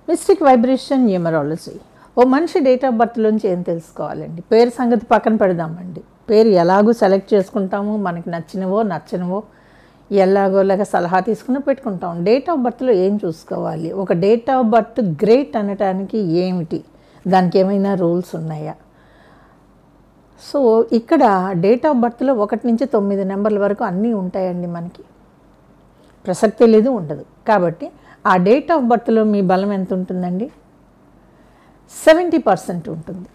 mystic vibration numerology ఓ మనిషి date of బర్త్లోంచి ఏం తెలుసుకోవాలండి పేరు సంగతి పక్కన పెడదామండి పేరు ఎలాగూ సెలెక్ట్ చేసుకుంటాము మనకి నచ్చినవో నచ్చనివో ఎలాగోలాగా సలహా తీసుకుని పెట్టుకుంటాం డేట్ ఆఫ్ బర్త్లో ఏం చూసుకోవాలి ఒక డేట్ ఆఫ్ బర్త్ గ్రేట్ అనటానికి ఏమిటి దానికి ఏమైనా రూల్స్ ఉన్నాయా సో ఇక్కడ డేట్ ఆఫ్ బర్త్లో ఒకటి నుంచి తొమ్మిది నెంబర్ల వరకు అన్నీ ఉంటాయండి మనకి ప్రసక్తే లేదు ఉండదు కాబట్టి ఆ డేట్ ఆఫ్ బర్త్లో మీ బలం ఎంత ఉంటుందండి సెవెంటీ పర్సెంట్ ఉంటుంది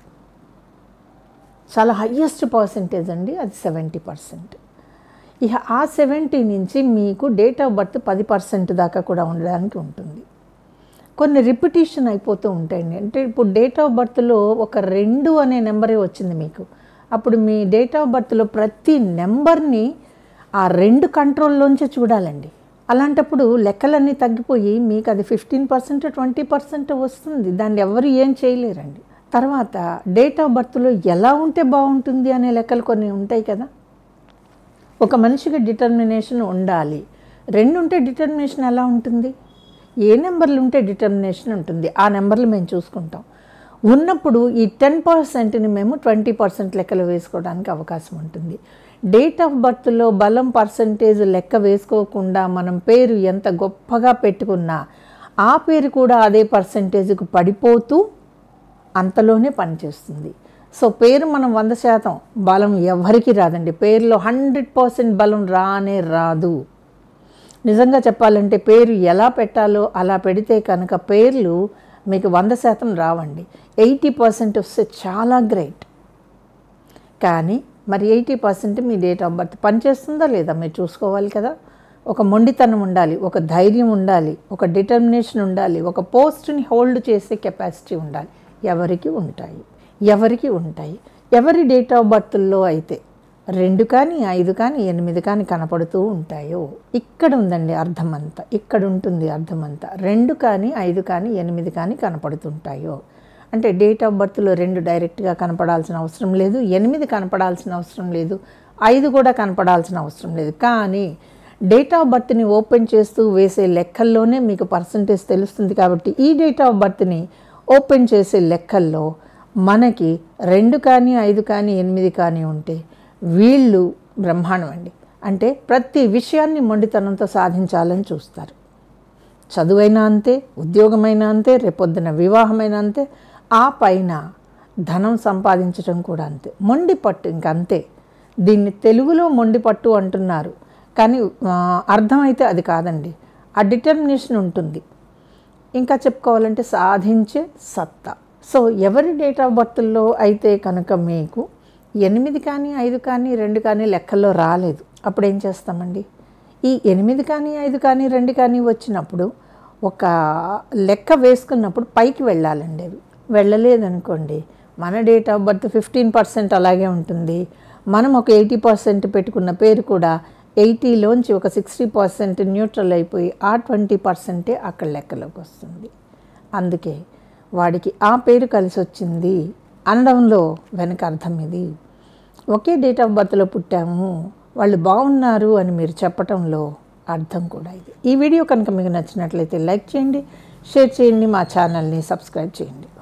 చాలా హయ్యెస్ట్ పర్సెంటేజ్ అండి అది సెవెంటీ పర్సెంట్ ఇక ఆ సెవెంటీ నుంచి మీకు డేట్ ఆఫ్ బర్త్ పది పర్సెంట్ దాకా కూడా ఉండడానికి ఉంటుంది కొన్ని రిపిటేషన్ అయిపోతూ ఉంటాయండి అంటే ఇప్పుడు డేట్ ఆఫ్ బర్త్లో ఒక రెండు అనే నెంబరే వచ్చింది మీకు అప్పుడు మీ డేట్ ఆఫ్ బర్త్లో ప్రతి నెంబర్ని ఆ రెండు కంట్రోల్లోంచే చూడాలండి అలాంటప్పుడు లెక్కలన్నీ తగ్గిపోయి మీకు అది ఫిఫ్టీన్ పర్సెంట్ ట్వంటీ పర్సెంట్ వస్తుంది దాన్ని ఎవరు ఏం చేయలేరండి తర్వాత డేట్ ఆఫ్ బర్త్లో ఎలా ఉంటే బాగుంటుంది అనే లెక్కలు కొన్ని ఉంటాయి కదా ఒక మనిషికి డిటర్మినేషన్ ఉండాలి రెండు ఉంటే డిటర్మినేషన్ ఎలా ఉంటుంది ఏ నెంబర్లు ఉంటే డిటర్మినేషన్ ఉంటుంది ఆ నెంబర్లు మేము చూసుకుంటాం ఉన్నప్పుడు ఈ టెన్ పర్సెంట్ని మేము ట్వంటీ పర్సెంట్ లెక్కలు వేసుకోవడానికి అవకాశం ఉంటుంది డేట్ ఆఫ్ బర్త్లో బలం పర్సంటేజ్ లెక్క వేసుకోకుండా మనం పేరు ఎంత గొప్పగా పెట్టుకున్నా ఆ పేరు కూడా అదే పర్సంటేజ్కి పడిపోతూ అంతలోనే పనిచేస్తుంది సో పేరు మనం వంద శాతం బలం ఎవరికి రాదండి పేరులో హండ్రెడ్ పర్సెంట్ బలం రానే రాదు నిజంగా చెప్పాలంటే పేరు ఎలా పెట్టాలో అలా పెడితే కనుక పేర్లు మీకు వంద శాతం రావండి ఎయిటీ పర్సెంట్ వస్తే చాలా గ్రేట్ కానీ మరి ఎయిటీ పర్సెంట్ మీ డేట్ ఆఫ్ బర్త్ పనిచేస్తుందా లేదా మీరు చూసుకోవాలి కదా ఒక మొండితనం ఉండాలి ఒక ధైర్యం ఉండాలి ఒక డిటర్మినేషన్ ఉండాలి ఒక పోస్ట్ని హోల్డ్ చేసే కెపాసిటీ ఉండాలి ఎవరికి ఉంటాయి ఎవరికి ఉంటాయి ఎవరి డేట్ ఆఫ్ బర్త్లో అయితే రెండు కానీ ఐదు కానీ ఎనిమిది కానీ కనపడుతూ ఉంటాయో ఇక్కడ ఉందండి అర్థం అంతా ఇక్కడ ఉంటుంది అర్థం అంతా రెండు కానీ ఐదు కానీ ఎనిమిది కానీ కనపడుతుంటాయో అంటే డేట్ ఆఫ్ బర్త్లో రెండు డైరెక్ట్గా కనపడాల్సిన అవసరం లేదు ఎనిమిది కనపడాల్సిన అవసరం లేదు ఐదు కూడా కనపడాల్సిన అవసరం లేదు కానీ డేట్ ఆఫ్ బర్త్ని ఓపెన్ చేస్తూ వేసే లెక్కల్లోనే మీకు పర్సంటేజ్ తెలుస్తుంది కాబట్టి ఈ డేట్ ఆఫ్ బర్త్ని ఓపెన్ చేసే లెక్కల్లో మనకి రెండు కానీ ఐదు కానీ ఎనిమిది కానీ ఉంటే వీళ్ళు బ్రహ్మాండం అండి అంటే ప్రతి విషయాన్ని మొండితనంతో సాధించాలని చూస్తారు చదువైనా అంతే ఉద్యోగమైనా అంతే రేపొద్దున వివాహమైనా అంతే ఆ పైన ధనం సంపాదించడం కూడా అంతే మొండి పట్టు ఇంక అంతే దీన్ని తెలుగులో మొండి పట్టు అంటున్నారు కానీ ఆ, అర్థమైతే అది కాదండి ఆ డిటర్మినేషన్ ఉంటుంది ఇంకా చెప్పుకోవాలంటే సాధించే సత్తా సో ఎవరి డేట్ ఆఫ్ బర్త్లో అయితే కనుక మీకు ఎనిమిది కానీ ఐదు కానీ రెండు కానీ లెక్కల్లో రాలేదు అప్పుడు ఏం చేస్తామండి ఈ ఎనిమిది కానీ ఐదు కానీ రెండు కానీ వచ్చినప్పుడు ఒక లెక్క వేసుకున్నప్పుడు పైకి వెళ్ళాలండి అవి వెళ్ళలేదనుకోండి మన date of birth fifteen percent అలాగే ఉంటుంది మనం ఒక ఎయిటీ పర్సెంట్ పెట్టుకున్న పేరు కూడా ఎయిటీలోంచి ఒక సిక్స్టీ పర్సెంట్ న్యూట్రల్ అయిపోయి ఆ ట్వంటీ పర్సెంటే అక్కడ లెక్కలోకి వస్తుంది అందుకే వాడికి ఆ పేరు కలిసి వచ్చింది అనడంలో వెనక అర్థం ఇది ఒకే డేట్ ఆఫ్ బర్త్లో పుట్టాము వాళ్ళు బాగున్నారు అని మీరు చెప్పటంలో అర్థం కూడా ఇది ఈ వీడియో కనుక మీకు నచ్చినట్లయితే లైక్ చేయండి షేర్ చేయండి మా ఛానల్ని సబ్స్క్రైబ్ చేయండి